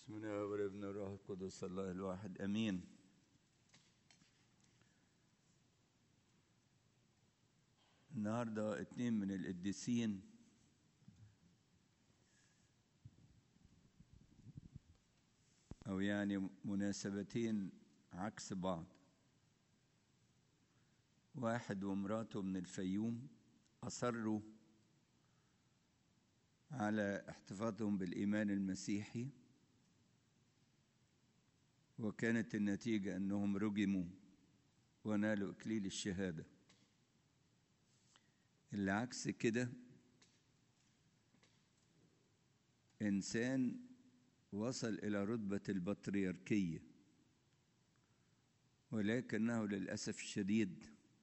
بسم الله والابن والروح القدس الله الواحد امين النهارده اتنين من القديسين او يعني مناسبتين عكس بعض واحد ومراته من الفيوم اصروا على احتفاظهم بالايمان المسيحي وكانت النتيجه انهم رجموا ونالوا اكليل الشهاده اللي عكس كده انسان وصل الى رتبه البطريركيه ولكنه للاسف الشديد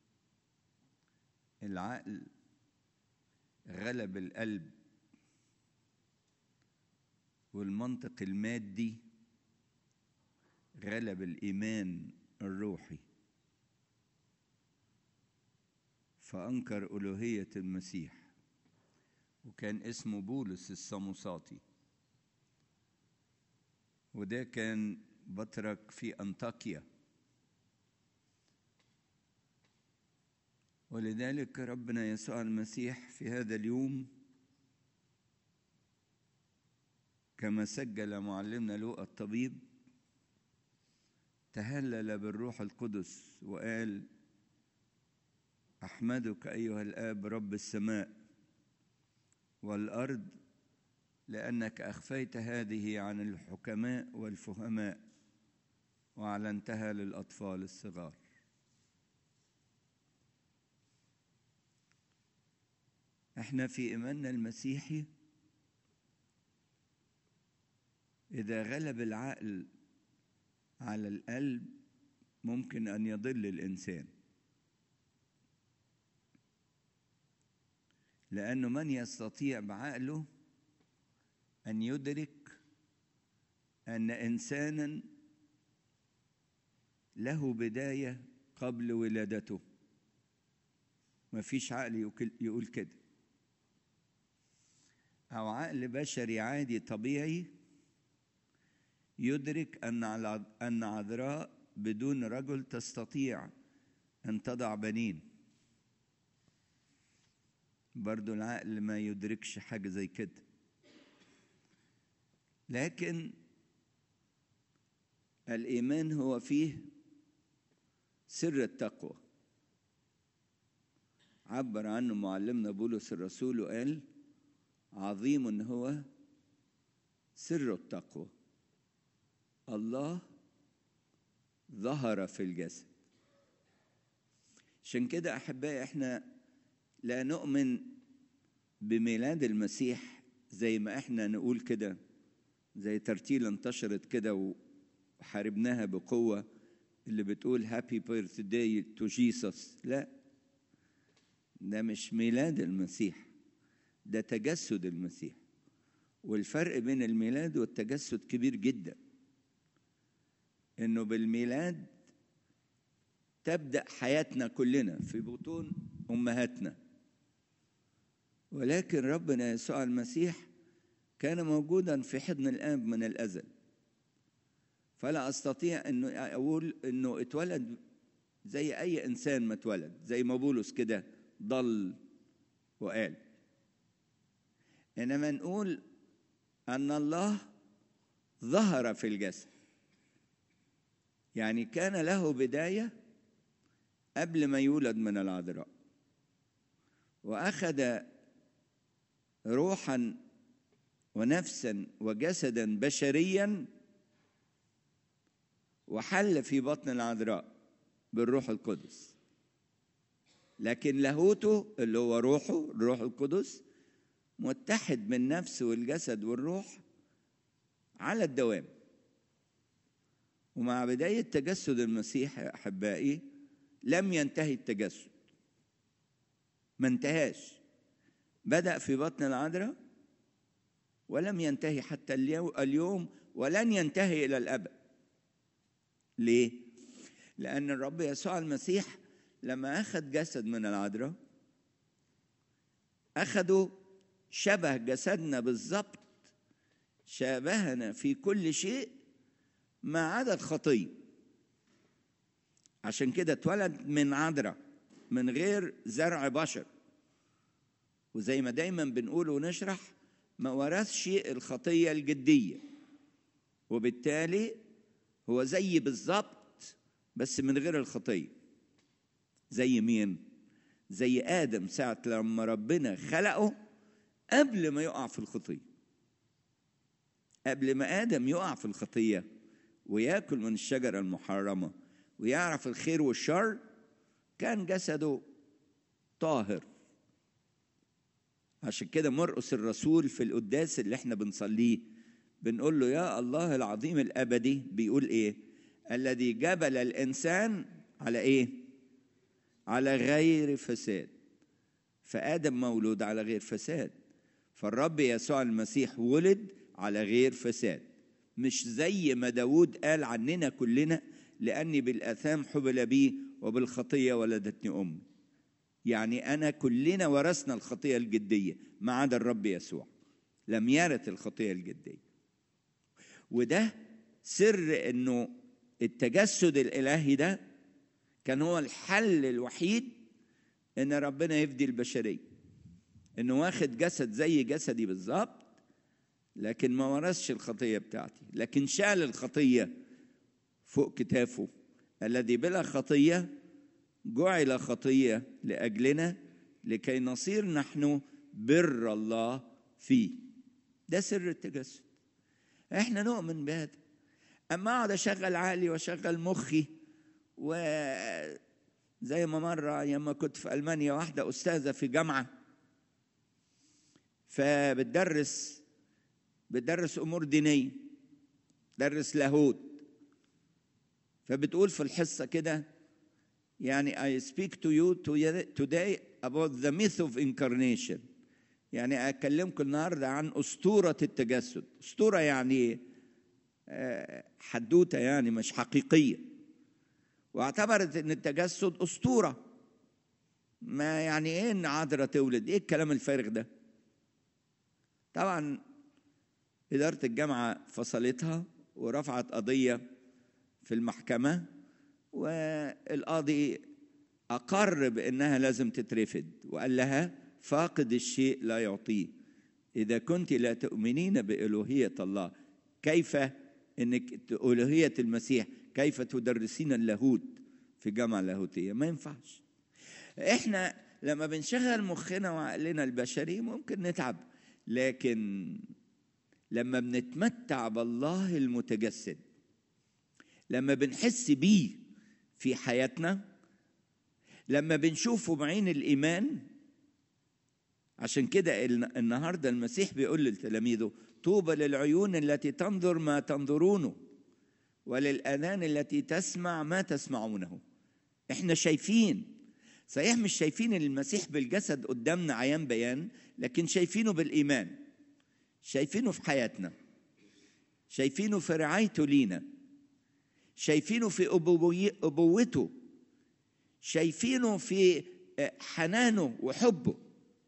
العقل غلب القلب والمنطق المادي غلب الايمان الروحي فانكر الوهيه المسيح وكان اسمه بولس الصموساطي وده كان بطرك في انطاكيا ولذلك ربنا يسوع المسيح في هذا اليوم كما سجل معلمنا لوقا الطبيب تهلل بالروح القدس وقال احمدك ايها الاب رب السماء والارض لانك اخفيت هذه عن الحكماء والفهماء واعلنتها للاطفال الصغار احنا في ايماننا المسيحي اذا غلب العقل على القلب ممكن ان يضل الانسان لانه من يستطيع بعقله ان يدرك ان انسانا له بدايه قبل ولادته ما فيش عقل يقول كده او عقل بشري عادي طبيعي يدرك ان ان عذراء بدون رجل تستطيع ان تضع بنين برضو العقل ما يدركش حاجه زي كده لكن الايمان هو فيه سر التقوى عبر عنه معلمنا بولس الرسول وقال عظيم هو سر التقوى الله ظهر في الجسد عشان كده احبائي احنا لا نؤمن بميلاد المسيح زي ما احنا نقول كده زي ترتيل انتشرت كده وحاربناها بقوة اللي بتقول هابي بيرثداي تو جيسس لا ده مش ميلاد المسيح ده تجسد المسيح والفرق بين الميلاد والتجسد كبير جدا انه بالميلاد تبدا حياتنا كلنا في بطون امهاتنا ولكن ربنا يسوع المسيح كان موجودا في حضن الاب من الازل فلا استطيع انه اقول انه اتولد زي اي انسان ما اتولد زي ما بولس كده ضل وقال انما نقول ان الله ظهر في الجسد يعني كان له بدايه قبل ما يولد من العذراء واخذ روحا ونفسا وجسدا بشريا وحل في بطن العذراء بالروح القدس لكن لاهوته اللي هو روحه الروح القدس متحد بالنفس والجسد والروح على الدوام ومع بداية تجسد المسيح يا أحبائي لم ينتهي التجسد ما انتهاش بدأ في بطن العذراء ولم ينتهي حتى اليوم ولن ينتهي إلى الأبد ليه؟ لأن الرب يسوع المسيح لما أخذ جسد من العذراء أخذوا شبه جسدنا بالظبط شابهنا في كل شيء ما عدا الخطيه عشان كده اتولد من عذراء من غير زرع بشر وزي ما دايما بنقول ونشرح ما ورثش الخطيه الجديه وبالتالي هو زي بالظبط بس من غير الخطيه زي مين زي ادم ساعه لما ربنا خلقه قبل ما يقع في الخطيه قبل ما ادم يقع في الخطيه وياكل من الشجره المحرمه ويعرف الخير والشر كان جسده طاهر عشان كده مرقس الرسول في القداس اللي احنا بنصليه بنقول له يا الله العظيم الابدي بيقول ايه الذي جبل الانسان على ايه على غير فساد فادم مولود على غير فساد فالرب يسوع المسيح ولد على غير فساد مش زي ما داود قال عننا كلنا لاني بالاثام حبل بي وبالخطيه ولدتني امي يعني انا كلنا ورثنا الخطيه الجديه ما عدا الرب يسوع لم يرث الخطيه الجديه وده سر انه التجسد الالهي ده كان هو الحل الوحيد ان ربنا يفدي البشريه انه واخد جسد زي جسدي بالظبط لكن ما ورثش الخطيه بتاعتي لكن شال الخطيه فوق كتافه الذي بلا خطيه جعل خطيه لاجلنا لكي نصير نحن بر الله فيه ده سر التجسد احنا نؤمن بهذا اما اقعد اشغل عقلي واشغل مخي و زي ما مره ايام ما كنت في المانيا واحده استاذه في جامعه فبتدرس بتدرس امور دينيه درس لاهوت فبتقول في الحصه كده يعني I speak to you today about the myth of incarnation يعني أكلمكم النهاردة عن أسطورة التجسد أسطورة يعني حدوتة يعني مش حقيقية واعتبرت أن التجسد أسطورة ما يعني إيه إن عذرة تولد إيه الكلام الفارغ ده طبعا إدارة الجامعة فصلتها ورفعت قضية في المحكمة والقاضي أقر بأنها لازم تترفد وقال لها فاقد الشيء لا يعطيه إذا كنت لا تؤمنين بألوهية الله كيف إنك ألوهية المسيح كيف تدرسين اللاهوت في جامعة لاهوتية ما ينفعش إحنا لما بنشغل مخنا وعقلنا البشري ممكن نتعب لكن لما بنتمتع بالله المتجسد لما بنحس بيه في حياتنا لما بنشوفه بعين الايمان عشان كده النهارده المسيح بيقول لتلاميذه طوبى للعيون التي تنظر ما تنظرونه وللاذان التي تسمع ما تسمعونه احنا شايفين صحيح مش شايفين المسيح بالجسد قدامنا عيان بيان لكن شايفينه بالايمان شايفينه في حياتنا شايفينه في رعايته لينا شايفينه في أبوته شايفينه في حنانه وحبه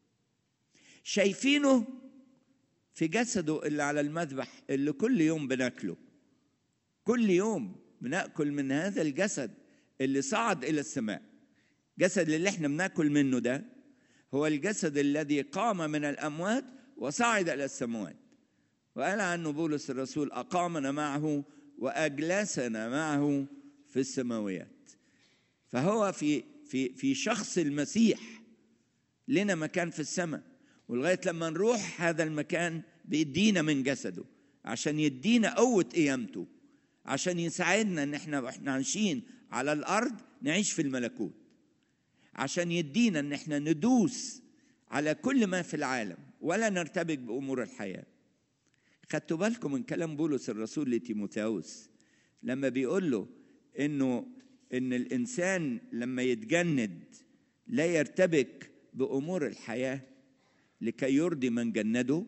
شايفينه في جسده اللي على المذبح اللي كل يوم بناكله كل يوم بناكل من هذا الجسد اللي صعد الى السماء جسد اللي احنا بناكل منه ده هو الجسد الذي قام من الاموات وصعد الى السماوات وقال عنه بولس الرسول اقامنا معه واجلسنا معه في السماويات فهو في في في شخص المسيح لنا مكان في السماء ولغايه لما نروح هذا المكان بيدينا من جسده عشان يدينا قوه قيامته عشان يساعدنا ان احنا واحنا عايشين على الارض نعيش في الملكوت عشان يدينا ان احنا ندوس على كل ما في العالم ولا نرتبك بامور الحياه خدتوا بالكم من كلام بولس الرسول لتيموثاوس لما بيقول له انه ان الانسان لما يتجند لا يرتبك بامور الحياه لكي يرضي من جنده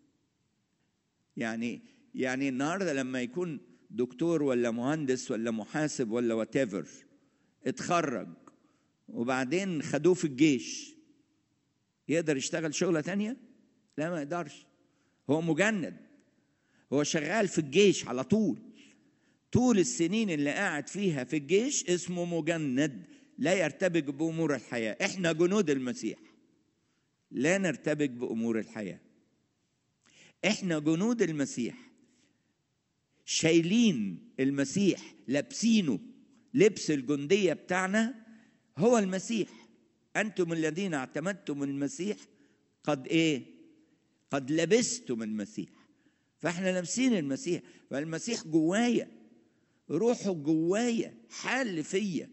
يعني يعني النهارده لما يكون دكتور ولا مهندس ولا محاسب ولا واتيفر اتخرج وبعدين خدوه في الجيش يقدر يشتغل شغله تانية لا ما يقدرش هو مجند هو شغال في الجيش على طول طول السنين اللي قاعد فيها في الجيش اسمه مجند لا يرتبك بامور الحياه احنا جنود المسيح لا نرتبك بامور الحياه احنا جنود المسيح شايلين المسيح لابسينه لبس الجنديه بتاعنا هو المسيح انتم الذين اعتمدتم المسيح قد ايه قد لبستم المسيح فاحنا لابسين المسيح فالمسيح جوايا روحه جوايا حال فيا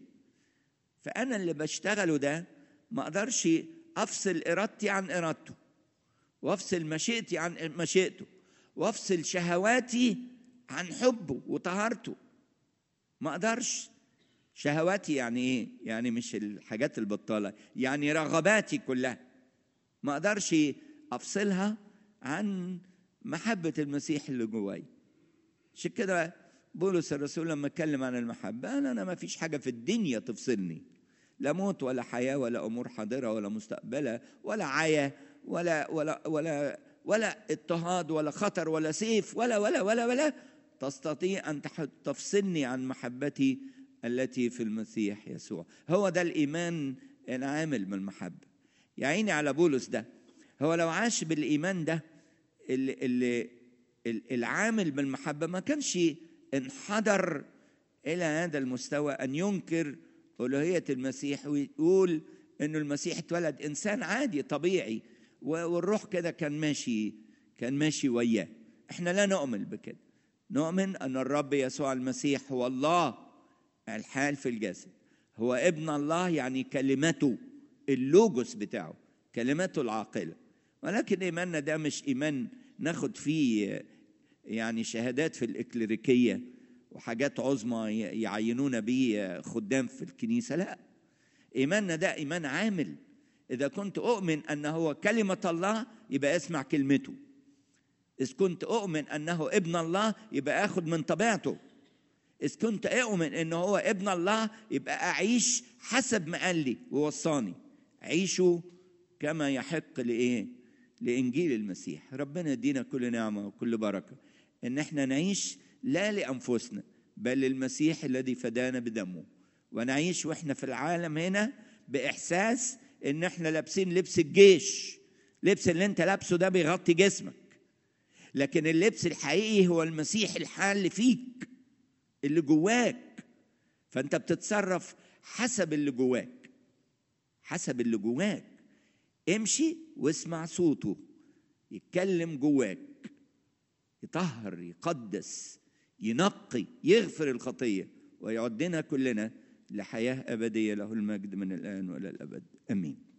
فانا اللي بشتغله ده ما اقدرش افصل ارادتي عن ارادته وافصل مشيئتي عن مشيئته وافصل شهواتي عن حبه وطهارته ما اقدرش شهواتي يعني ايه يعني مش الحاجات البطاله يعني رغباتي كلها ما اقدرش افصلها عن محبه المسيح اللي جواي عشان كده بولس الرسول لما اتكلم عن المحبه قال انا ما فيش حاجه في الدنيا تفصلني لا موت ولا حياه ولا امور حاضره ولا مستقبله ولا عيا ولا ولا ولا ولا اضطهاد ولا خطر ولا سيف ولا ولا ولا ولا تستطيع ان تفصلني عن محبتي التي في المسيح يسوع هو ده الايمان العامل بالمحبه يا عيني على بولس ده هو لو عاش بالايمان ده اللي, اللي العامل بالمحبه ما كانش انحدر الى هذا المستوى ان ينكر الوهيه المسيح ويقول انه المسيح اتولد انسان عادي طبيعي والروح كده كان ماشي كان ماشي وياه احنا لا نؤمن بكده نؤمن ان الرب يسوع المسيح هو الله الحال في الجسد هو ابن الله يعني كلمته اللوجوس بتاعه كلمته العاقله ولكن ايماننا ده مش ايمان ناخد فيه يعني شهادات في الإكليريكية وحاجات عظمى يعينونا بيه خدام في الكنيسة لا إيماننا ده إيمان عامل إذا كنت أؤمن أنه هو كلمة الله يبقى اسمع كلمته إذا كنت أؤمن أنه ابن الله يبقى أخذ من طبيعته إذا كنت أؤمن أنه هو ابن الله يبقى أعيش حسب ما قال لي ووصاني عيشوا كما يحق لإيه لإنجيل المسيح ربنا يدينا كل نعمة وكل بركة ان احنا نعيش لا لانفسنا بل للمسيح الذي فدانا بدمه ونعيش واحنا في العالم هنا باحساس ان احنا لابسين لبس الجيش لبس اللي انت لابسه ده بيغطي جسمك لكن اللبس الحقيقي هو المسيح الحال اللي فيك اللي جواك فانت بتتصرف حسب اللي جواك حسب اللي جواك امشي واسمع صوته يتكلم جواك يطهر يقدس ينقي يغفر الخطيه ويعدنا كلنا لحياه ابديه له المجد من الان والى الابد امين